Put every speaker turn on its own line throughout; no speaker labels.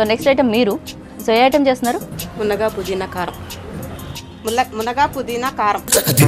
So next item మీరు so ఏ item చేస్తున్నారు
మునగా పుదీనా కారం ముల్ల మునగా పుదీనా కారం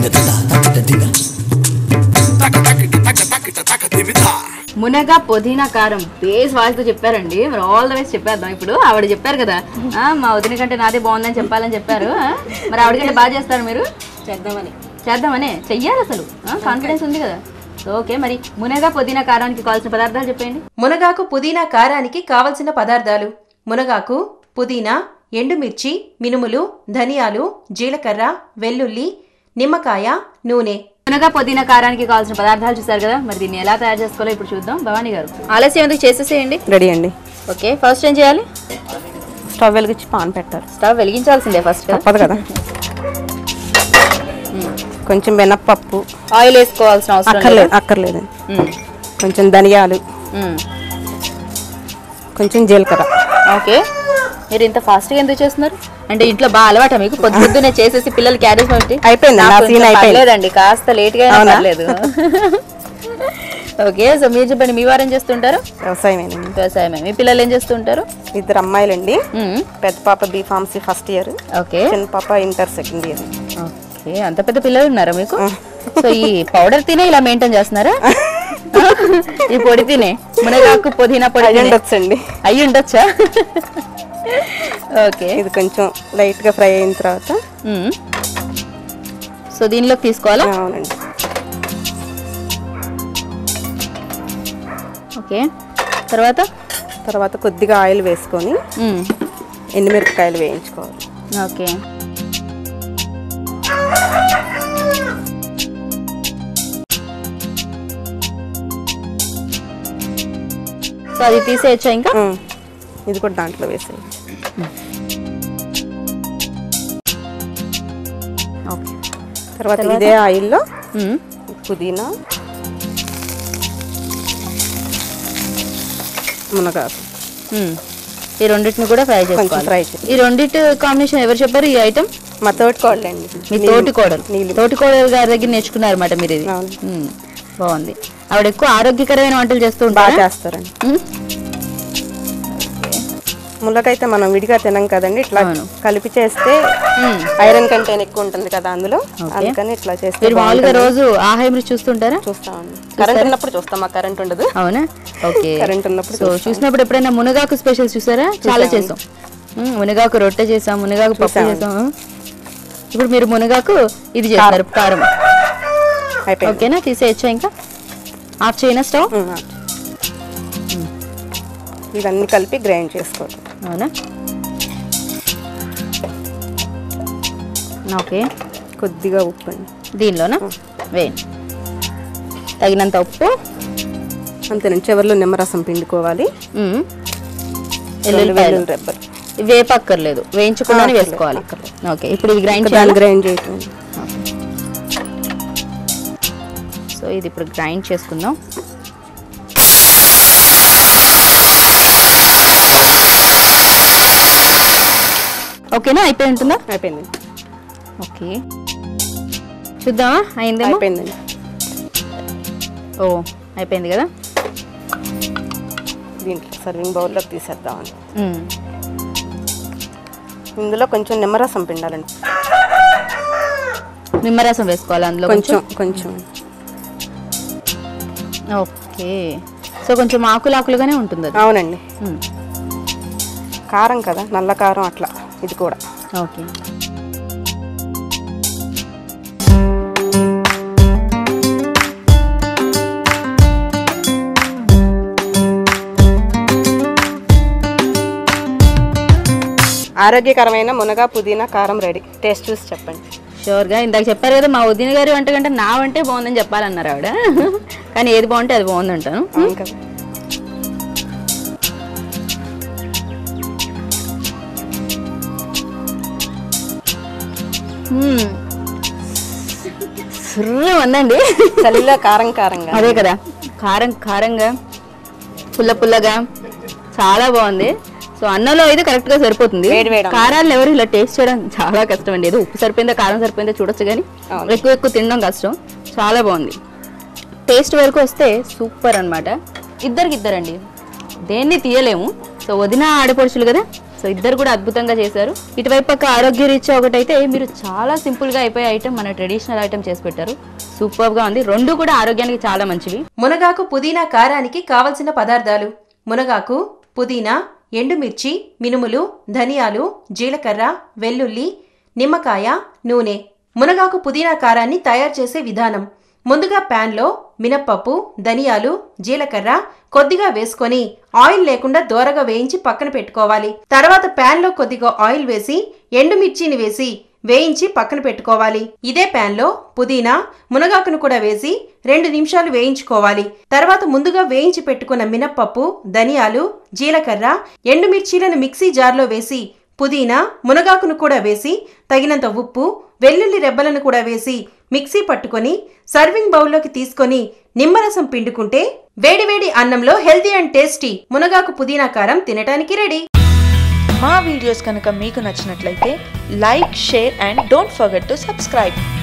మునగా పుదీనా కారం బేస్ వాయిస్తో చెప్పారండి మరి ఆల్ ద వేస్ చెప్పేద్దాం ఇప్పుడు ఆవిడ చెప్పారు కదా ఆ, మా వదిన కంటే నాదే బాగుందని చెప్పాలని చెప్పారు ఆ, మరి ఆవిడ కంటే బాగా చేస్తారు మీరు
చేద్దామని
చేద్దామనే చెయ్యాలి అసలు కాన్ఫిడెన్స్ ఉంది కదా సో ఓకే మరి మునగా పుదీనా కారానికి కావాల్సిన పదార్థాలు చెప్పండి
మునగాకు పుదీనా కారానికి కావలసిన పదార్థాలు మునగాకు పుదీనా ఎండుమిర్చి మినుములు ధనియాలు జీలకర్ర వెల్లుల్లి నిమ్మకాయ నూనె
మునగా పుదీనా కారానికి కావాల్సిన పదార్థాలు చూసారు కదా మరి దీన్ని ఎలా తయారు చేసుకోవాలో ఇప్పుడు చూద్దాం భవానీ గారు ఆలస్యం ఎందుకు చేసేసేయండి
రెడీ అండి
ఓకే ఫస్ట్ ఏం చేయాలి
స్టవ్ వెలిగించి పాన్ పెట్టాలి
స్టవ్ వెలిగించాల్సిందే ఫస్ట్
తప్పదు కదా కొంచెం మినప్పప్పు
ఆయిల్ వేసుకోవాల్సిన అవసరం
అక్కర్లేదు అక్కర్లేదు
మ్మ్.
కొంచెం ధనియాలు
మ్మ్.
కొంచెం జీలకర్ర
ఓకే మీరు ఇంత ఫాస్ట్గా ఎందుకు చేస్తున్నారు అంటే ఇంట్లో బాగా అలవాట మీకు పొద్దు పొద్దునే చేసేసి పిల్లలు క్యారేజ్ పంపి
అయిపోయింది, నా scene అయిపోయింది.
లేదండి కాస్త లేట్గా అయినా
అవునా?
పర్లేదు ఓకే సో మీరు చెప్పండి మీ వారు ఏం చేస్తుంటారు
వ్యవసాయమేనండి
వ్యవసాయమే మీ పిల్లలు ఏం చేస్తుంటారు
ఇద్దరు అమ్మాయిలండి
మ్మ్.
పెద్ద పాప B pharmacy first year
okay
చిన్న పాప ఇంటర్ సెకండ్ ఇయర్
ఓకే అంత పెద్ద పిల్లలు ఉన్నారా మీకు సో ఈ పౌడర్ తినే ఇలా మెయింటైన్ చేస్తున్నారా ఈ పొడి తినే మునగాకు పుదీనా పొడి తినే.
ఉండొచ్చండి
అయ్యి ఉండొచ్చా ఓకే
ఇది కొంచెం లైట్ గా ఫ్రై అయిన తర్వాత
మ్మ్. సో దీనిలోకి తీసుకోవాలా
అవునండి
ఓకే తర్వాత
తర్వాత కొద్దిగా ఆయిల్ వేసుకొని
మ్మ్.
ఎండుమిరపకాయలు వేయించుకోవాలి
ఓకే సో అది తీసేయచ్చా ఇంకా
ఉమ్. ఇది కూడా దాంట్లో వేసేయచ్చు
ఓకే
తర్వాత ఇదే ఆయిల్లో
మ్మ్.
పుదీనా మునగాకు
మ్మ్. ఈ రెండింటిని కూడా ఫ్రై
కొంచెం
చేసుకోవాలి
ఫ్రై చేసి
ఈ రెండింటి కాంబినేషన్ ఎవరు చెప్పారు ఈ ఐటమ్
మా తోటి కోళ్ళండి
మీ తోటి కోడలు
నీళ్ళు.
తోటి కోడలు గారి దగ్గర నేర్చుకున్నారన్నమాట మీరు ఇది
అవును.
మ్మ్. బాగుంది ఆవిడ ఎక్కువ ఆరోగ్యకరమైన వంటలు చేస్తూ
బాగా
ఉంటారా
చేస్తారండి
మ్మ్.
మునగైతే మనం విడిగా తినం కదండి ఇట్లా
అవును.
కలిపి చేస్తే
మ్మ్.
ఐరన్ కంటెంట్ ఎక్కువ ఉంటుంది కదా అందులో అందుకని ఇట్లా చేస్తే
మీరు మామూలుగా రోజు ఆహాయ మీరు చూస్తుంటారా
చూస్తామండి కరెంట్ ఉన్నప్పుడు చూస్తాం మాకు కరెంట్ ఉండదు
అవునా ఓకే
కరెంట్ ఉన్నప్పుడు
సో చూసినప్పుడు ఎప్పుడైనా మునగాకు స్పెషల్స్ చూసారా చాలా చేసాం మ్మ్, మునగాకు రొట్టె చేసాం మునగాకు పప్పు చేసాం ఇప్పుడు మీరు మునగాకు ఇది చేస్తారు కారం
అయిపోయింది
ఓకేనా తీసేయచ్చా ఇంకా ఆఫ్ చేయనా స్టవ్
ఉమ్, ఆ. ఇవన్నీ కలిపి గ్రైండ్ చేసుకోవాలి
అవునా ఓకే
కొద్దిగా ఉప్పు అండి
దీనిలోనా వేయండి తగినంత ఉప్పు
అంతేనండి చివరిలో నిమ్మరసం పిండుకోవాలి
మ్మ్.
రెండు
ఎల్లుల్లిపాయలు
వెల్లుల్లి రెబ్బలు
వేపక్కర్లేదు వేయించకుండానే
అక్కర్లేదు,
వేసుకోవాలి
అక్కర్లేదు.
ఓకే ఇప్పుడు ఇది గ్రైండ్
ఇంకా
చేయాలి
దాన్ని గ్రైండ్ చేయటం
సో ఇది ఇప్పుడు గ్రైండ్ చేసుకుందాం ఓకేనా అయిపోయి ఉంటుందా
అయిపోయింది
ఓకే చూద్దామా అయిందేమో
అయిపోయిందండి
ఓ అయిపోయింది కదా
దీంట్లో సర్వింగ్ బౌల్లోకి తీసేద్దామండి
మ్మ్.
ఇందులో కొంచెం నిమ్మరసం పిండాలండి
నిమ్మరసం వేసుకోవాలి అందులో
కొంచెం కొంచెం
ఓకే సో కొంచెం ఆకులు ఆకులుగానే ఉంటుంది అది
అవునండి
మ్మ్.
కారం కదా నల్ల కారం అట్లా ఇది కూడా
ఓకే
ఆరోగ్యకరమైన మునగ పుదీనా కారం రెడీ టేస్ట్ చూసి చెప్పండి
షూర్గా ఇందాక చెప్పారు కదా మా వదిన గారి వంట కంటే నా వంటే బాగుందని చెప్పాలన్నారు ఆవిడ కానీ ఏది బాగుంటే అది బాగుందంటాను
అవును కదా
మ్మ్. సుర్రు ఉందండి
చలిలో కారం కారంగా
అదే కదా కారం కారంగా పుల్ల పుల్లగా చాలా బాగుంది సో అన్నంలో అయితే కరెక్ట్ గా సరిపోతుంది
వేడి వేడి అన్నం.
కారాలు ఎవరు ఇలా టేస్ట్ చేయడం చాలా కష్టం అండి ఏదో ఉప్పు సరిపోయిందా కారం సరిపోయిందా చూడొచ్చు కానీ
అవును.
ఎక్కువ ఎక్కువ తినడం కష్టం చాలా బాగుంది టేస్ట్ వరకు వస్తే సూపర్ అన్నమాట ఇద్దరికి ఇద్దరండి దేన్ని తీయలేము సో వదిన ఆడపడుచులు కదా సో ఇద్దరు కూడా అద్భుతంగా చేశారు ఇటువైపు పక్క ఆరోగ్య రీత్యా ఒకటైతే మీరు చాలా సింపుల్గా అయిపోయే ఐటమ్ మన ట్రెడిషనల్ ఐటమ్ చేసి పెట్టారు సూపర్గా ఉంది రెండు కూడా ఆరోగ్యానికి చాలా మంచివి
మునగాకు పుదీనా కారానికి కావలసిన పదార్థాలు మునగాకు పుదీనా ఎండుమిర్చి మినుములు ధనియాలు జీలకర్ర వెల్లుల్లి నిమ్మకాయ నూనె మునగాకు పుదీనా కారాన్ని తయారు చేసే విధానం ముందుగా ప్యాన్లో మినప్పప్పు ధనియాలు జీలకర్ర కొద్దిగా వేసుకొని ఆయిల్ లేకుండా దోరగా వేయించి పక్కన పెట్టుకోవాలి తర్వాత ప్యాన్లో కొద్దిగా ఆయిల్ వేసి ఎండుమిర్చిని వేసి వేయించి పక్కన పెట్టుకోవాలి ఇదే ప్యాన్లో పుదీనా మునగాకును కూడా వేసి రెండు నిమిషాలు వేయించుకోవాలి తర్వాత ముందుగా వేయించి పెట్టుకున్న మినప్పప్పు ధనియాలు జీలకర్ర ఎండుమిర్చీలను మిక్సీ జార్లో వేసి పుదీనా మునగాకును కూడా వేసి తగినంత ఉప్పు వెల్లుల్లి రెబ్బలను కూడా వేసి మిక్సీ పట్టుకొని సర్వింగ్ బౌల్లోకి తీసుకొని నిమ్మరసం పిండుకుంటే వేడివేడి అన్నంలో హెల్తీ అండ్ టేస్టీ మునగాకు పుదీనా కారం తినటానికి రెడీ
మా వీడియోస్ కనుక మీకు నచ్చినట్లయితే like share and don't forget to subscribe